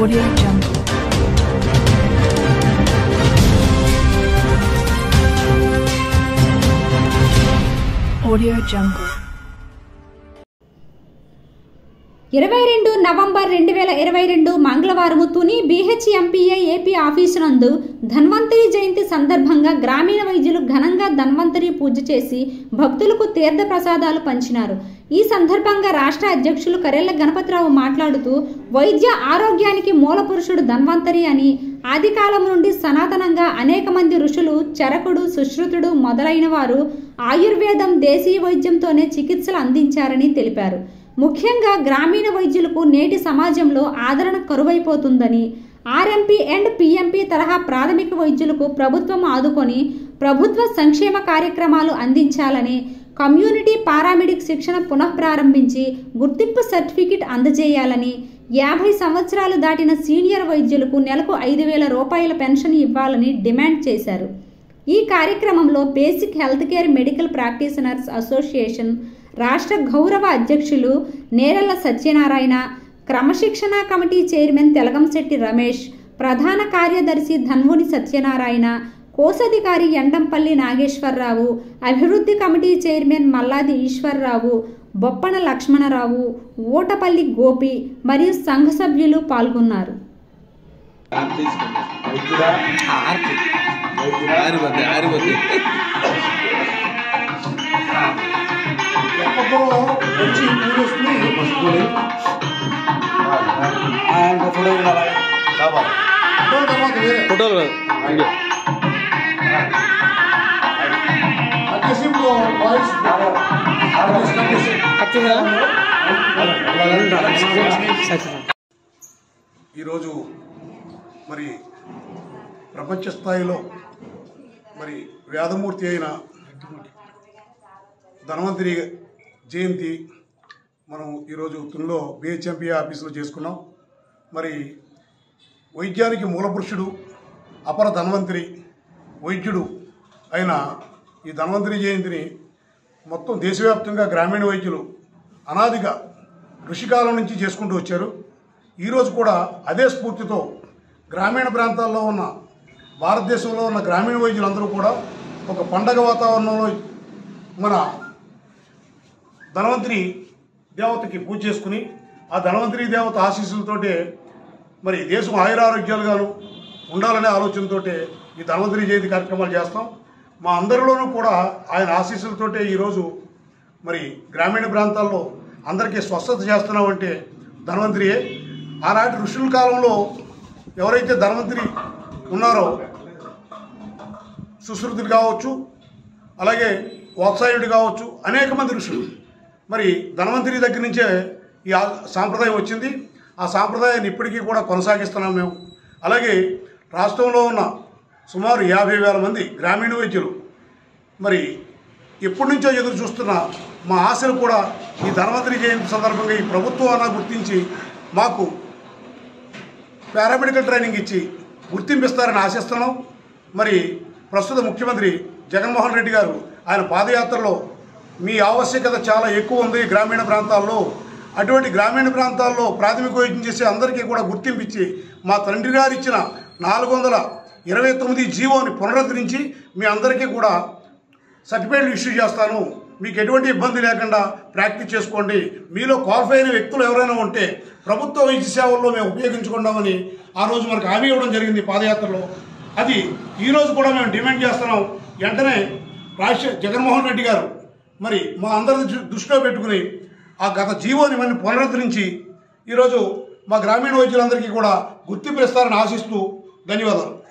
Audio Jungle. Audio Jungle. ఇరవై రెండు November రెండు వేల ఇరవై రెండు మంగళవారం తుని బీహెచ్ఎంపీఏ ఏపీ ఆఫీసు నందు ధన్వంతరి జయంతి సందర్భంగా గ్రామీణ వైద్యులు ఘనంగా ధన్వంతరి పూజ చేసి భక్తులకు తీర్థ ప్రసాదాలు పంచినారు ఈ సందర్భంగా రాష్ట్ర అధ్యక్షులు కరెళ్ల గణపతిరావు మాట్లాడుతూ వైద్య ఆరోగ్యానికి మూల పురుషుడు ధన్వంతరి అని ఆది కాలం నుండి సనాతనంగా అనేక మంది ఋషులు చరకుడు సుశ్రుతుడు మొదలైన వారు ఆయుర్వేదం దేశీయ వైద్యంతోనే చికిత్సలు అందించారని తెలిపారు ముఖ్యంగా గ్రామీణ వైద్యులకు నేటి సమాజంలో ఆదరణ కరువైపోతుందని ఆర్ఎంపీ అండ్ పిఎంపీ తరహా ప్రాథమిక వైద్యులకు ప్రభుత్వం ఆదుకొని ప్రభుత్వ సంక్షేమ కార్యక్రమాలు అందించాలని కమ్యూనిటీ పారామెడిక్ శిక్షణ పునఃప్రారంభించి గుర్తింపు సర్టిఫికెట్ అందజేయాలని యాభై సంవత్సరాలు దాటిన సీనియర్ వైద్యులకు నెలకు ఐదు వేల రూపాయల పెన్షన్ ఇవ్వాలని డిమాండ్ చేశారు ఈ కార్యక్రమంలో basic health care medical practitioners association రాష్ట్ర గౌరవ అధ్యక్షులు నేరళ్ల సత్యనారాయణ క్రమశిక్షణ కమిటీ చైర్మన్ తెలగంశెట్టి రమేష్ ప్రధాన కార్యదర్శి ధన్వుని సత్యనారాయణ కోశాధికారి ఎండంపల్లి నాగేశ్వరరావు అభివృద్ధి కమిటీ చైర్మన్ మల్లాది ఈశ్వరరావు బొప్పన లక్ష్మణరావు ఊటపల్లి గోపి మరియు సంఘ సభ్యులు పాల్గొన్నారు ఆరిపోద్ది ఆరిపోద్ది ఒక్కొక్కరు వచ్చి పూజేసుకుని ఇంకా ఫోటో ఉండాలి ఫోటో తర్వాత వేరే ఫోటోలు వీడియో వచ్చేసి ఇప్పుడు వాయిస్ ఈరోజు మరి ప్రపంచ స్థాయిలో మరి వేదమూర్తి అయిన ధన్వంతరి జయంతి మనం ఈరోజు తునిలో బిహెచ్ఎంపీ ఆఫీసులో చేసుకున్నాం మరి వైద్యానికి మూలపురుషుడు అపర ధన్వంతరి వైద్యుడు అయిన ఈ ధన్వంతరి జయంతిని మొత్తం దేశవ్యాప్తంగా గ్రామీణ వైద్యులు అనాదిగా ఋషికాలం నుంచి చేసుకుంటూ వచ్చారు ఈరోజు కూడా అదే స్ఫూర్తితో గ్రామీణ ప్రాంతాల్లో ఉన్న భారతదేశంలో ఉన్న గ్రామీణ వైద్యులందరూ కూడా ఒక పండగ వాతావరణంలో మన ధన్వంతరి దేవతకి పూజ చేసుకుని ఆ ధన్వంతరి దేవత ఆశీస్సులతోటే మరి దేశం ఆయురారోగ్యాలుగాను ఉండాలనే ఆలోచనతోటే ఈ ధన్వంతరి జయంతి కార్యక్రమాలు చేస్తాం మా అందరిలోనూ కూడా ఆయన ఆశీస్సులతోటే ఈరోజు మరి గ్రామీణ ప్రాంతాల్లో అందరికీ స్వస్థత చేస్తున్నామంటే ధన్వంతరియే ఆనాటి ఋషుల కాలంలో ఎవరైతే ధన్వంతరి ఉన్నారో సుశ్రుతుడు కావచ్చు అలాగే వాత్సాయుడు కావచ్చు అనేక మంది ఋషులు మరి ధన్వంతరి దగ్గర నుంచే ఈ ఆ- సాంప్రదాయం వచ్చింది ఆ సాంప్రదాయాన్ని ఇప్పటికీ కూడా కొనసాగిస్తున్నాం మేము అలాగే రాష్ట్రంలో ఉన్న సుమారు యాభై వేల మంది గ్రామీణ వైద్యులు మరి ఎప్పటి నుంచో ఎదురు చూస్తున్న మా ఆశలు కూడా ఈ ధన్వంతరి జయంతి సందర్భంగా ఈ ప్రభుత్వం అన్న గుర్తించి మాకు పారామెడికల్ ట్రైనింగ్ ఇచ్చి గుర్తింపిస్తారని ఆశిస్తున్నాం మరి ప్రస్తుత ముఖ్యమంత్రి జగన్మోహన్ రెడ్డి గారు ఆయన పాదయాత్రలో మీ ఆవశ్యకత చాలా ఎక్కువ ఉంది గ్రామీణ ప్రాంతాల్లో అటువంటి గ్రామీణ ప్రాంతాల్లో ప్రాథమిక వైద్యం చేసే అందరికీ కూడా గుర్తింపిచ్చి మా తండ్రి గారు ఇచ్చిన నాలుగు వందల ఇరవై తొమ్మిది జీవోని పునరుద్ధరించి మీ అందరికీ కూడా సర్టిఫికేట్లు ఇష్యూ చేస్తాను మీకు ఎటువంటి ఇబ్బంది లేకుండా ప్రాక్టీస్ చేసుకోండి మీలో క్వాలిఫై అయిన వ్యక్తులు ఎవరైనా ఉంటే ప్రభుత్వ వైద్య సేవల్లో మేము ఉపయోగించుకుంటామని ఆ రోజు మనకు హామీ ఇవ్వడం జరిగింది పాదయాత్రలో అది ఈ రోజు కూడా మేము డిమాండ్ చేస్తున్నాం వెంటనే రాజశేఖర్ జగన్మోహన్ రెడ్డి గారు మరి మా అందరి దృ- దృష్టిలో పెట్టుకుని ఆ గత జీవోని మళ్ళీ పునరుద్ధరించి ఈరోజు మా గ్రామీణ వైద్యులందరికీ కూడా గుర్తింపు ఇస్తారని ఆశిస్తూ ధన్యవాదాలు